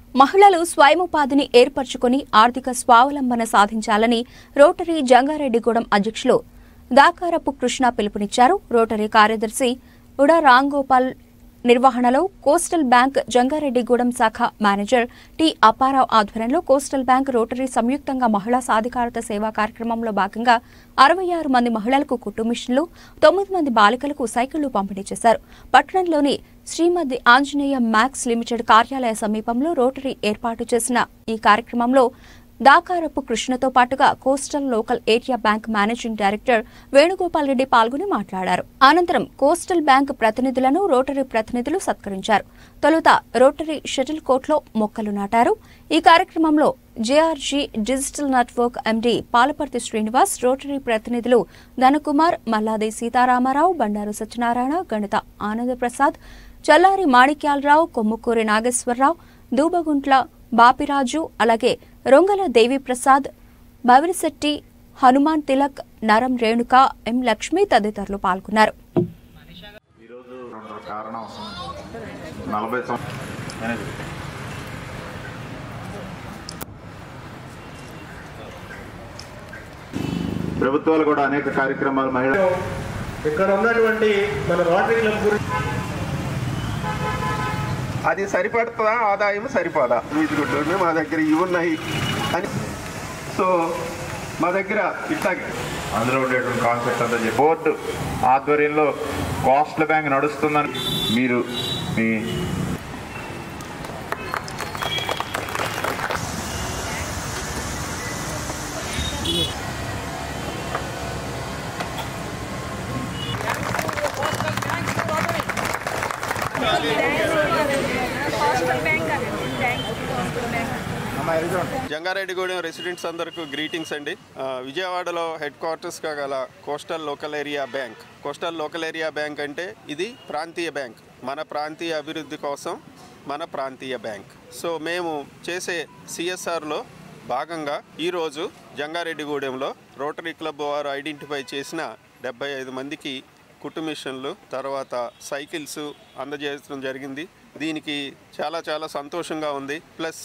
మహిళలు స్వయం ఉపాధిని ఏర్పరచుకొని ఆర్థిక స్వావలంబన సాధించాలని రోటరీ జంగారెడ్డిగూడెం అధ్యక్షులు దాకారపు కృష్ణ పిలుపునిచ్చారు రోటరీ కార్యదర్శి ఉడా రాంగోపాల్ నిర్వహణలో కోస్టల్ బ్యాంక్ జంగారెడ్డిగూడెం శాఖ మేనేజర్ టి అప్పారావు ఆధ్వర్యంలో కోస్టల్ బ్యాంక్ రోటరీ సంయుక్తంగా మహిళా సాధికారత సేవా కార్యక్రమంలో భాగంగా అరవై ఆరు మంది మహిళలకు కుట్టు మిషన్లు తొమ్మిది మంది బాలికలకు సైకిళ్లు పంపిణీ చేశారు పట్టణంలోని శ్రీమతి ఆంజనేయ మ్యాక్స్ లిమిటెడ్ కార్యాలయ సమీపంలో రోటరీ ఏర్పాటు చేసిన ఈ కార్యక్రమంలో దాకారపు కృష్ణతో పాటుగా coastal local area bank managing director Venugopal Reddy పాల్గొని మాట్లాడారు అనంతరం కోస్టల్ బ్యాంక్ ప్రతినిధులను రోటరీ ప్రతినిధులు సత్కరించారు తొలుత రోటరీ షటిల్ కోర్టులో మొక్కలు నాటారు ఈ కార్యక్రమంలో JRG digital network MD Palaparthi Srinivas rotary ప్రతినిధులు ధనకుమార్ మల్లాది సీతారామారావు బండారు సత్యనారాయణ గణిత ఆనందప్రసాద్ చల్లారి మాణిక్యాలరావు కొమ్ముకూరి నాగేశ్వరరావు దూబగుంట్ల బాపిరాజు అలాగే రొంగల దేవిప్రసాద్ బవిరిశెట్టి హనుమాన్ తిలక్ నరం రేణుక ఎం లక్ష్మి తదితరులు పాల్గొన్నారు ఈరోజు రెండు కారణం నలభై సంవత్సరాలు ప్రభుత్వాలు కూడా అనేక కార్యక్రమాలు మహిళ ఇక్కడ ఉన్నటువంటి మన రోటరీ క్లబ్ గురించి అది సరిపడుతుందా ఆదాయం సరిపోదా వీటిగుడ్లు మా దగ్గర ఇవి ఉన్నాయి అని సో మా దగ్గర ఇట్లాగే అందులో ఉండేటువంటి కాన్సెప్ట్ అంతా చెప్పి బోర్డు ఆధ్వర్యంలో కోస్టల్ బ్యాంక్ నడుస్తుందని మీరు మీ జంగారెడ్డిగూడెం రెసిడెంట్స్ అందరికీ గ్రీటింగ్స్ అండి ఆ, విజయవాడలో హెడ్ క్వార్టర్స్గా గల coastal local area bank coastal local area bank అంటే ఇది ప్రాంతీయ బ్యాంక్ మన ప్రాంతీయ అభివృద్ధి కోసం మన ప్రాంతీయ బ్యాంక్ సో మేము చేసే సిఎస్ఆర్లో భాగంగా ఈరోజు జంగారెడ్డిగూడెంలో రోటరీ క్లబ్ వారు ఐడెంటిఫై చేసిన డెబ్బై ఐదు మందికి కుట్టు మిషన్లు తర్వాత సైకిల్స్ అందజేయడం జరిగింది దీనికి చాలా చాలా సంతోషంగా ఉంది ప్లస్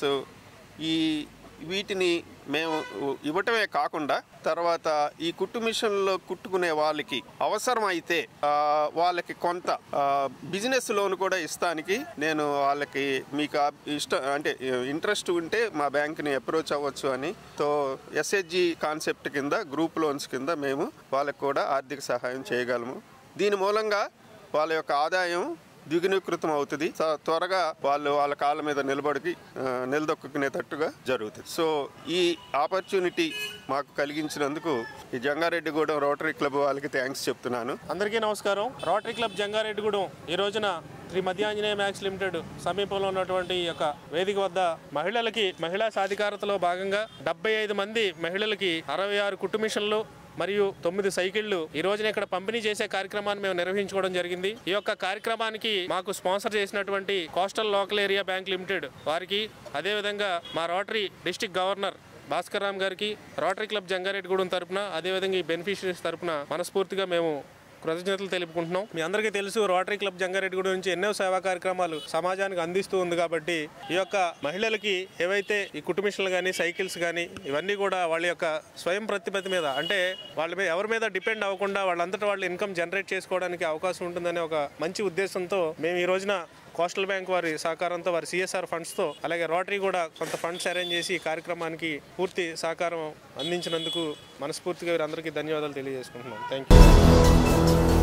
ఈ వీటిని మేము ఇవ్వటమే కాకుండా తర్వాత ఈ కుట్టు మిషన్లో కుట్టుకునే వాళ్ళకి అవసరమైతే ఆ, వాళ్ళకి కొంత ఆ, బిజినెస్ లోన్ కూడా ఇస్తానికి నేను వాళ్ళకి మీకు ఆ ఇష్ట అంటే ఇంట్రెస్ట్ ఉంటే మా బ్యాంక్ని అప్రోచ్ అవ్వచ్చు అని తో ఎస్హెచ్జి కాన్సెప్ట్ కింద గ్రూప్ లోన్స్ కింద మేము వాళ్ళకి కూడా ఆర్థిక సహాయం చేయగలము దీని మూలంగా వాళ్ళ యొక్క ఆదాయం ద్విగుణీకృతం అవుతుంది స- త్వరగా వాళ్ళు వాళ్ళ కాళ్ళ మీద నిలబడి ఆ, నిలదొక్కునేటట్టుగా జరుగుతుంది సో ఈ ఆపర్చునిటీ మాకు కలిగించినందుకు ఈ జంగారెడ్డిగూడెం రోటరీ క్లబ్ వాళ్ళకి థ్యాంక్స్ చెప్తున్నాను అందరికీ నమస్కారం రోటరీ క్లబ్ జంగారెడ్డిగూడెం ఈ రోజున శ్రీ మధ్యాంజనేయ మ్యాక్స్ లిమిటెడ్ సమీపంలో ఉన్నటువంటి ఈ యొక్క వేదిక వద్ద మహిళలకి మహిళా సాధికారతలో భాగంగా డెబ్బై ఐదు మంది మహిళలకి అరవై ఆరు కుట్టు మిషన్లు మరియు తొమ్మిది సైకిళ్లు ఈ రోజున ఇక్కడ పంపిణీ చేసే కార్యక్రమాన్ని మేము నిర్వహించుకోవడం జరిగింది ఈ యొక్క కార్యక్రమానికి మాకు స్పాన్సర్ చేసినటువంటి coastal local area bank limited వారికి అదేవిధంగా మా rotary district governor Bhaskar Ram గారికి రోటరీ క్లబ్ జంగారెడ్డిగూడెం తరపున అదేవిధంగా ఈ బెనిఫిషరీస్ తరపున మనస్ఫూర్తిగా మేము కృతజ్ఞతలు తెలుపుకుంటున్నాం మీ అందరికీ తెలుసు రోటరీ క్లబ్ జంగారెడ్డిగూడెం నుంచి ఎన్నో సేవా కార్యక్రమాలు సమాజానికి అందిస్తూ ఉంది కాబట్టి ఈ యొక్క మహిళలకి ఏవైతే ఈ కుటుంబిషన్లు కానీ సైకిల్స్ కానీ ఇవన్నీ కూడా వాళ్ళ యొక్క స్వయం ప్రతిపత్తి మీద అంటే వాళ్ళ మీద ఎవరి మీద డిపెండ్ అవ్వకుండా వాళ్ళంతటా వాళ్ళు ఇన్కమ్ జనరేట్ చేసుకోవడానికి అవకాశం ఉంటుందనే ఒక మంచి ఉద్దేశంతో మేము ఈ రోజున కోస్టల్ బ్యాంక్ వారి సహకారంతో వారి సిఎస్ఆర్ ఫండ్స్తో అలాగే రోటరీ కూడా కొంత ఫండ్స్ అరేంజ్ చేసి ఈ కార్యక్రమానికి పూర్తి సహకారం అందించినందుకు మనస్ఫూర్తిగా వీరందరికీ ధన్యవాదాలు తెలియజేసుకుంటున్నాం థ్యాంక్ యూ